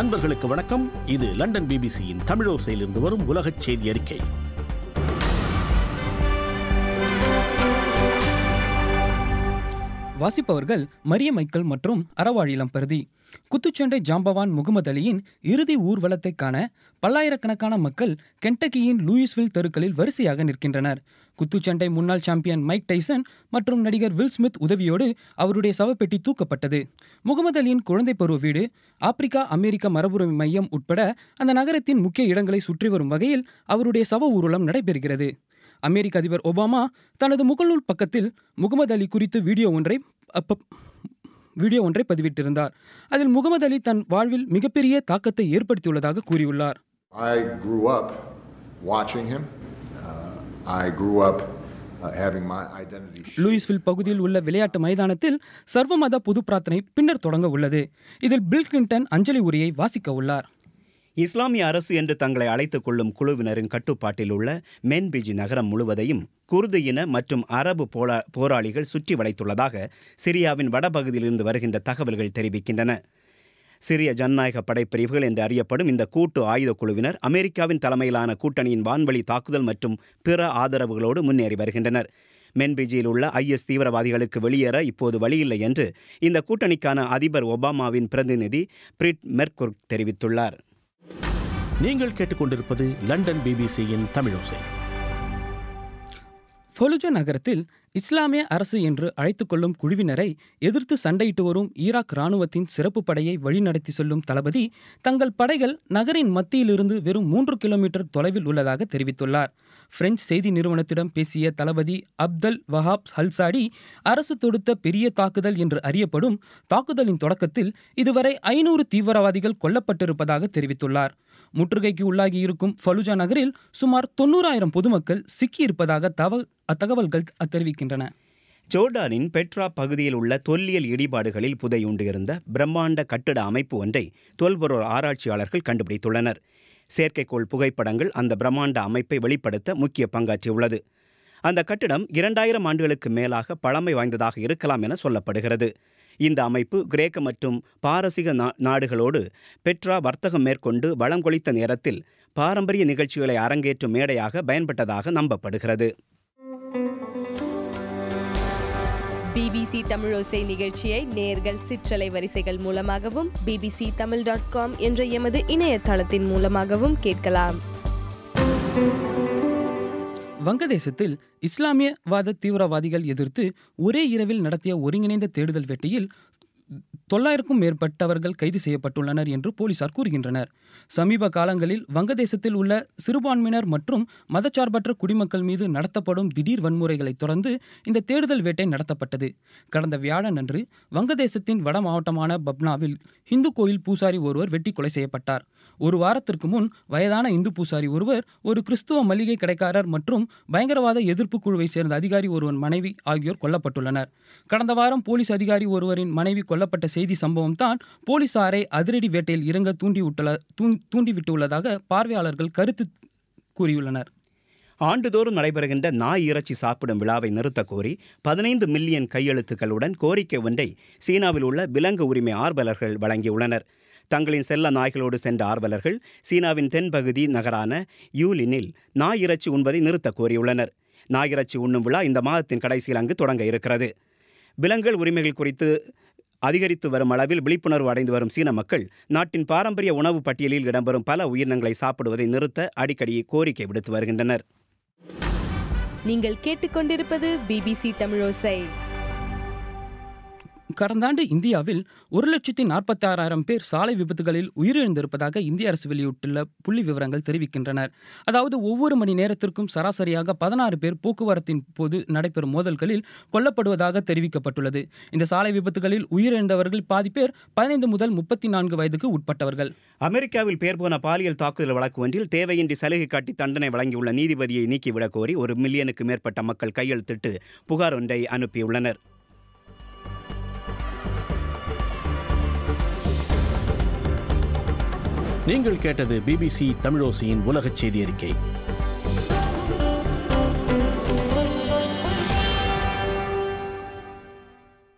அன்பர்களுக்கு வணக்கம் இது லண்டன் பிபிசியின் தமிழோசையிலிருந்து வரும் உலகச் செய்தி அறிக்கை வாசிப்பவர்கள் மரிய மைக்கேல் மற்றும் அறவாழிலம் பருதி குத்துச்சண்டை ஜாம்பவான் முகமது அலியின் இறுதி ஊர்வலத்தை காண பல்லாயிரக்கணக்கான மக்கள் கென்டக்கியின் லூயிஸ்வில் தெருக்களில் வரிசையாக நிற்கின்றனர் குத்துச்சண்டை முன்னாள் சாம்பியன் மைக் டைசன் மற்றும் நடிகர் வில் ஸ்மித் உதவியோடு அவருடைய சவப்பெட்டி தூக்கப்பட்டது முகமது அலியின் குழந்தை பருவ வீடு ஆப்பிரிக்கா அமெரிக்க மரபுரிமை மையம் உட்பட அந்த நகரத்தின் முக்கிய இடங்களை சுற்றி வரும் வகையில் அவருடைய சவ ஊர்வலம் நடைபெறுகிறது அமெரிக்க அதிபர் ஒபாமா தனது முகநூல் பக்கத்தில் முகமது அலி குறித்து வீடியோ ஒன்றை அப்ப வீடியோ ஒன்றை பதிவிட்டிருந்தார் அதில் முகமது அலி தன் வாழ்வில் மிகப்பெரிய தாக்கத்தை ஏற்படுத்தியுள்ளதாக கூறியுள்ளார் I grew up watching him. Uh, I grew up uh, having my identity. shaped லூயிஸ்வில் பகுதியில் உள்ள விளையாட்டு மைதானத்தில் சர்வமத பொது பிரார்த்தனை பின்னர் தொடங்க உள்ளது இதில் பில் கிளின்டன் அஞ்சலி உரையை வாசிக்க உள்ளார் இஸ்லாமிய அரசு என்று தங்களை அழைத்துக் கொள்ளும் குழுவினரின் கட்டுப்பாட்டில் உள்ள மென்பிஜி நகரம் முழுவதையும் குர்து இன மற்றும் அரபு போலா போராளிகள் சுற்றி வளைத்துள்ளதாக சிரியாவின் வடபகுதியிலிருந்து வருகின்ற தகவல்கள் தெரிவிக்கின்றன சிரிய ஜனநாயக படைப்பிரிவுகள் என்று அறியப்படும் இந்த கூட்டு ஆயுத குழுவினர் அமெரிக்காவின் தலைமையிலான கூட்டணியின் வான்வழி தாக்குதல் மற்றும் பிற ஆதரவுகளோடு முன்னேறி வருகின்றனர் மென்பிஜியில் உள்ள ஐஎஸ் தீவிரவாதிகளுக்கு வெளியேற இப்போது வழியில்லை என்று இந்த கூட்டணிக்கான அதிபர் ஒபாமாவின் பிரதிநிதி பிரிட் மெர்குர் தெரிவித்துள்ளார் நீங்கள் கேட்டுக்கொண்டிருப்பது லண்டன் பிபிசியின் தமிழோசை ஃபொலுஜா நகரத்தில் இஸ்லாமிய அரசு என்று அழைத்துக் கொள்ளும் குழுவினரை எதிர்த்து சண்டையிட்டு வரும் ஈராக் இராணுவத்தின் சிறப்பு படையை வழிநடத்தி செல்லும் தளபதி தங்கள் படைகள் நகரின் மத்தியிலிருந்து வெறும் மூன்று கிலோமீட்டர் தொலைவில் உள்ளதாக தெரிவித்துள்ளார் பிரெஞ்சு செய்தி நிறுவனத்திடம் பேசிய தளபதி அப்தல் வஹாப் ஹல்சாடி அரசு தொடுத்த பெரிய தாக்குதல் என்று அறியப்படும் தாக்குதலின் தொடக்கத்தில் இதுவரை ஐநூறு தீவிரவாதிகள் கொல்லப்பட்டிருப்பதாக தெரிவித்துள்ளார் முற்றுகைக்கு உள்ளாகி இருக்கும் ஃபலுஜா நகரில் சுமார் தொண்ணூறாயிரம் பொதுமக்கள் சிக்கியிருப்பதாக தவ அத்தகவல்கள் தெரிவிக்கின்றன ஜோர்டானின் பெட்ரா பகுதியில் உள்ள தொல்லியல் இடிபாடுகளில் புதையுண்டு இருந்த பிரம்மாண்ட கட்டிட அமைப்பு ஒன்றை தொல்பொருள் ஆராய்ச்சியாளர்கள் கண்டுபிடித்துள்ளனர் செயற்கைக்கோள் புகைப்படங்கள் அந்த பிரம்மாண்ட அமைப்பை வெளிப்படுத்த முக்கிய பங்காற்றியுள்ளது அந்த கட்டிடம் இரண்டாயிரம் ஆண்டுகளுக்கு மேலாக பழமை வாய்ந்ததாக இருக்கலாம் என சொல்லப்படுகிறது இந்த அமைப்பு கிரேக்க மற்றும் பாரசீக நா- நாடுகளோடு பெட்ரா வர்த்தகம் மேற்கொண்டு வளங்கொழித்த நேரத்தில் பாரம்பரிய நிகழ்ச்சிகளை அரங்கேற்றும் மேடையாக பயன்பட்டதாக நம்பப்படுகிறது பிபிசி தமிழோசை நிகழ்ச்சியை நேர்கள் சிற்றலை வரிசைகள் மூலமாகவும் பிபிசி தமிழ் டாட் காம் என்ற எமது இணையதளத்தின் மூலமாகவும் கேட்கலாம் வங்கதேசத்தில் இஸ்லாமியவாத தீவிரவாதிகள் எதிர்த்து ஒரே இரவில் நடத்திய ஒருங்கிணைந்த தேடுதல் வேட்டையில் தொள்ளாயிரக்கும் மேற்பட்டவர்கள் கைது செய்யப்பட்டுள்ளனர் என்று போலீசார் கூறுகின்றனர் சமீப காலங்களில் வங்கதேசத்தில் உள்ள சிறுபான்மையினர் மற்றும் மதச்சார்பற்ற குடிமக்கள் மீது நடத்தப்படும் திடீர் வன்முறைகளைத் தொடர்ந்து இந்த தேடுதல் வேட்டை நடத்தப்பட்டது கடந்த வியாழனன்று வங்கதேசத்தின் வட மாவட்டமான பப்னாவில் இந்து கோயில் பூசாரி ஒருவர் வெட்டி கொலை செய்யப்பட்டார் ஒரு வாரத்திற்கு முன் வயதான இந்து பூசாரி ஒருவர் ஒரு கிறிஸ்துவ மளிகை கடைக்காரர் மற்றும் பயங்கரவாத எதிர்ப்பு குழுவை சேர்ந்த அதிகாரி ஒருவன் மனைவி ஆகியோர் கொல்லப்பட்டுள்ளனர் கடந்த வாரம் போலீஸ் அதிகாரி ஒருவரின் மனைவி கொல்லப்பட்ட செய்தி சம்பவம் தான் போலீசாரை அதிரடி வேட்டையில் இறங்க தூண்டிவிட்டுள்ள தூண்- தூண்டிவிட்டுள்ளதாக பார்வையாளர்கள் கருத்து கூறியுள்ளனர் ஆண்டுதோறும் நடைபெறுகின்ற நாய் இறைச்சி சாப்பிடும் விழாவை நிறுத்தக் கோரி பதினைந்து மில்லியன் கையெழுத்துக்களுடன் கோரிக்கை ஒன்றை சீனாவில் உள்ள விலங்கு உரிமை ஆர்வலர்கள் வழங்கியுள்ளனர் தங்களின் செல்ல நாய்களோடு சென்ற ஆர்வலர்கள் சீனாவின் தென்பகுதி நகரான யூலினில் நாய் இறைச்சி உண்பதை நிறுத்தக் கோரியுள்ளனர் நாய் இறைச்சி உண்ணும் விழா இந்த மாதத்தின் கடைசியில் அங்கு தொடங்க இருக்கிறது விலங்குகள் உரிமைகள் குறித்து அதிகரித்து வரும் அளவில் விழிப்புணர்வு அடைந்து வரும் சீன மக்கள் நாட்டின் பாரம்பரிய உணவு பட்டியலில் இடம்பெறும் பல உயிரினங்களை சாப்பிடுவதை நிறுத்த அடிக்கடி கோரிக்கை விடுத்து வருகின்றனர் நீங்கள் கேட்டுக்கொண்டிருப்பது பிபிசி தமிழோசை கடந்த ஆண்டு இந்தியாவில் ஒரு லட்சத்தி நாற்பத்தி ஆறாயிரம் பேர் சாலை விபத்துகளில் உயிரிழந்திருப்பதாக இந்திய அரசு வெளியிட்டுள்ள புள்ளி விவரங்கள் தெரிவிக்கின்றனர் அதாவது ஒவ்வொரு மணி நேரத்திற்கும் சராசரியாக பதினாறு பேர் போக்குவரத்தின் போது நடைபெறும் மோதல்களில் கொல்லப்படுவதாக தெரிவிக்கப்பட்டுள்ளது இந்த சாலை விபத்துகளில் உயிரிழந்தவர்கள் பாதி பேர் பதினைந்து முதல் முப்பத்தி நான்கு வயதுக்கு உட்பட்டவர்கள் அமெரிக்காவில் பேர் போன பாலியல் தாக்குதல் வழக்கு ஒன்றில் தேவையின்றி சலுகை காட்டி தண்டனை வழங்கியுள்ள நீதிபதியை நீக்கிவிடக் கோரி ஒரு மில்லியனுக்கு மேற்பட்ட மக்கள் கையெழுத்திட்டு புகார் ஒன்றை அனுப்பியுள்ளனர் நீங்கள் கேட்டது பிபிசி தமிழோசையின் உலகச் செய்தி அறிக்கை